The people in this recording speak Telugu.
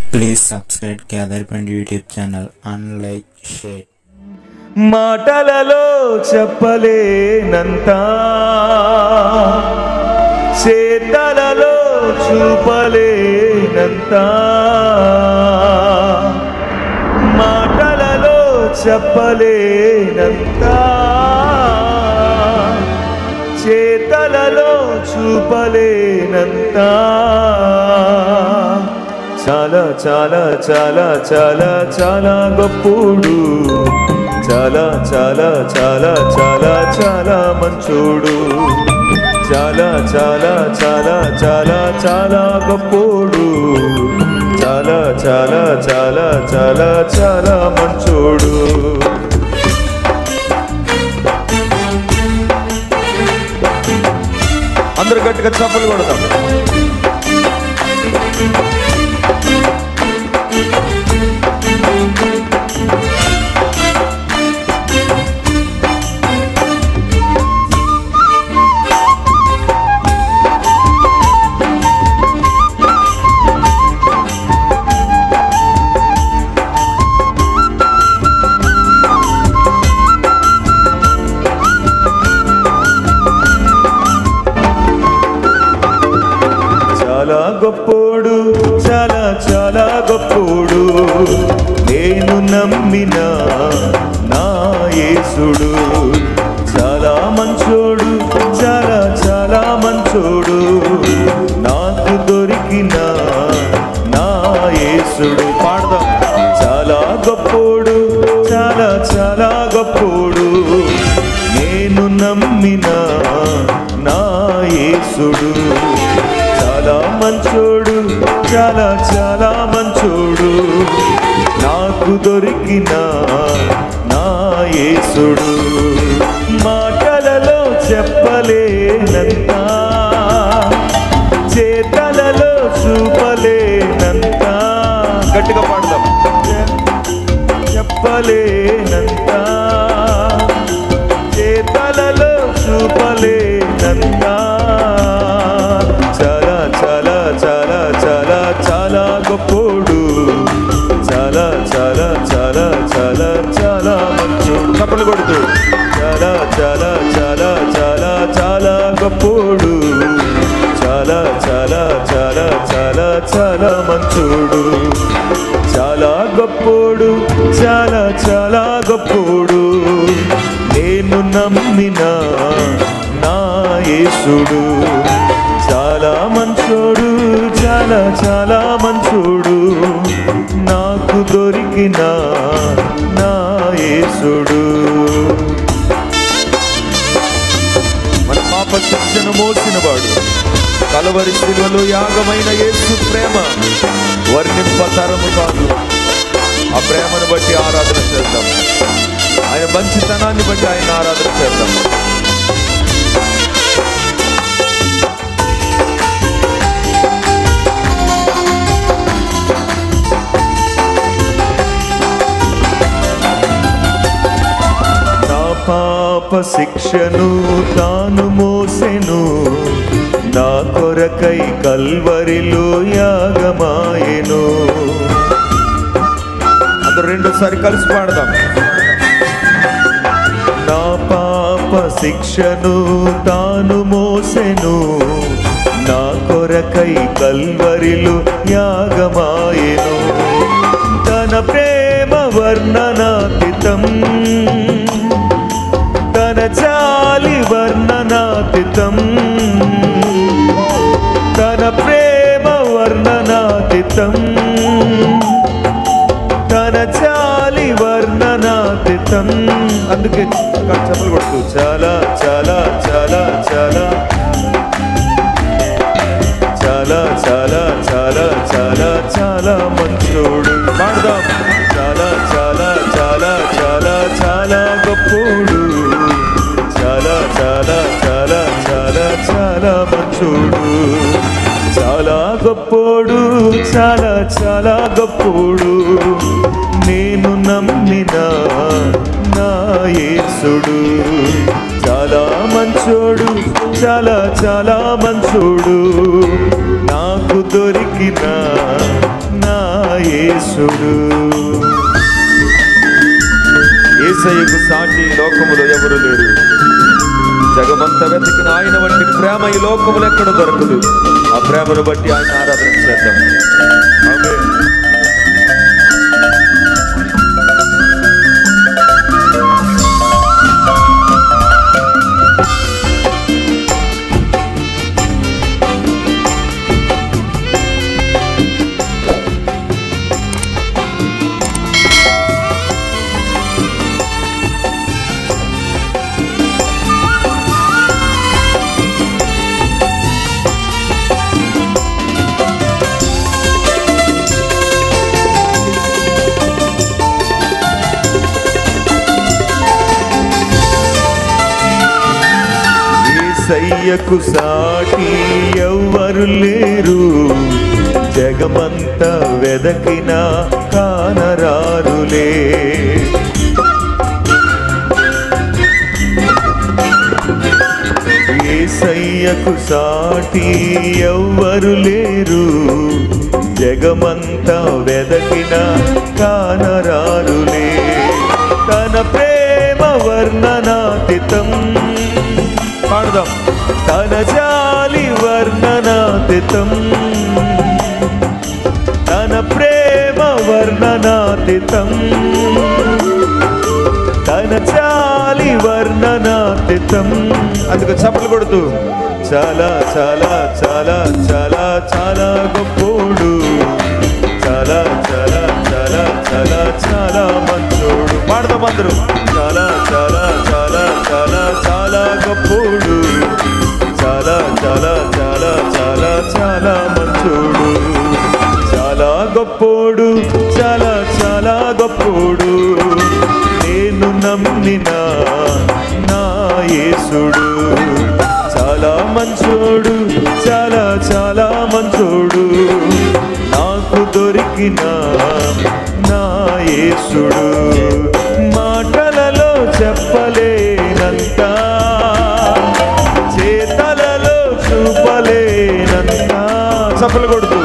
Please subscribe Gather Point YouTube channel and like, share. మాటలలో చెప్పలేనంత చేతలలో చూపలేనంత మాటలలో చెప్పలేనంత చేతలలో చూపలేనంత చాలా చాలా చాలా చాలా చాలా గొప్పోడు చాలా చాలా చాలా చాలా చాలా మంచోడు చాలా చాలా చాలా చాలా చాలా గొప్పోడు చాలా చాలా చాలా చాలా చాలా మంచోడు అందరూ గట్టిగా చప్పలు కొడదాం చాలా గొప్పోడు చాలా చాలా గొప్పోడు నేను నమ్మిన నా యేసుడు చాలా మంచోడు చాలా చాలా మంచోడు నాకు దొరికిన నా యేసుడు పాడదాం చాలా గొప్పోడు చాలా చాలా గొప్పోడు నేను నమ్మిన నా యేసుడు చాలా మంచోడు చాలా చాలా మంచోడు నాకు దొరికిన నా యేసుడు మాటలలో చెప్పలేనంత చేతలలో చూపలేనంత గట్టిగా పాడదాం చెప్పలేనంత చేతలలో చూపలేనంత చాలా చాలా చాలా చాలా చాలా గొప్పోడు చాలా చాలా చాలా చాలా చాలా మంచు కప్పలు కొడుతూ చాలా చాలా చాలా చాలా చాలా గొప్పోడు చాలా చాలా చాలా చాలా చాలా మంచోడు చాలా గొప్పోడు చాలా చాలా గొప్పోడు నేను నమ్మిన నా యేసుడు చాలా మంచోడు చాలా చాలా మంచోడు నాకు దొరికిన నా యేసుడు మన పాప శిక్షను మోసినవాడు కలవరి శిలువలో యాగమైన యేసు ప్రేమ వర్ణింపతరము కాదు ఆ ప్రేమను బట్టి ఆరాధన చేద్దాం ఆయన మంచితనాన్ని బట్టి ఆయన ఆరాధన చేద్దాం నా పాప శిక్షను తాను మోసెను నా కొరకై కల్వరిలో యాగమాయెను అందరూ రెండోసారి కలిసి పాడదాం నా పాప శిక్షను తాను మోసెను నా కొరకై కల్వరిలో యాగమాయెను తన ప్రేమ వర్ణనాతీతం తన చాలి వర్ణనాతీతం తన ప్రేమ వర్ణనాతీతం తన చాలి వర్ణనాతీతం అందుకే చెప్పలు కొడుతూ చాలా చాలా చాలా చాలా చాలా చాలా చాలా చాలా చాలా మంచోడు పాడదాం చాలా చాలా చాలా చాలా చాలా గొప్పోడు చాలా చాలా చాలా చాలా చాలా మంచోడు చాలా గొప్పోడు చాలా చాలా గొప్పోడు నేను నమ్మిన నా యేసుడు చాలా మంచోడు చాలా చాలా మంచోడు నాకు దొరికిన నా యేసుడు ఏసయ్యకు సాటి ఈ లోకములో ఎవరు లేరు జగమంత వెతికిన ఆయన వంటి ప్రేమ ఈ లోకములు ఎక్కడ దొరకదు ఆ ప్రేమను బట్టి ఆయన ఆరాధన చేద్దాం ఆమేన్. ఏసయ్యకు సాటి ఎవ్వరు లేరు జగమంతా వెదకిన కానరారులే ఏసయ్యకు సాటి ఎవ్వరు లేరు జగమంతా వెదకిన కానరారులే తన ప్రేమ వర్ణనాతితం పాడదాం తన జాలి వర్ణనాతితం తన ప్రేమ వర్ణనాతితం తన చాలి వర్ణనాతితం అందుకు చప్పలు కొడుతూ చాలా చాలా చాలా చాలా చాలా గొప్పోడు చాలా చాలా చాలా చాలా చాలా మంచోడు పాడదాం అందరూ చాలా చాలా చాలా చాలా చాలా గొప్పోడు చాలా చాలా చాలా చాలా చాలా మంచోడు చాలా గొప్పోడు చాలా చాలా గొప్పోడు నేను నమ్మిన నా యేసుడు చాలా మంచోడు చాలా చాలా మంచోడు నాకు దొరికిన నా యేసుడు మాటలలో చెప్పలేనంత చేతలలో చూపలేనంత చప్పలు కొడుతూ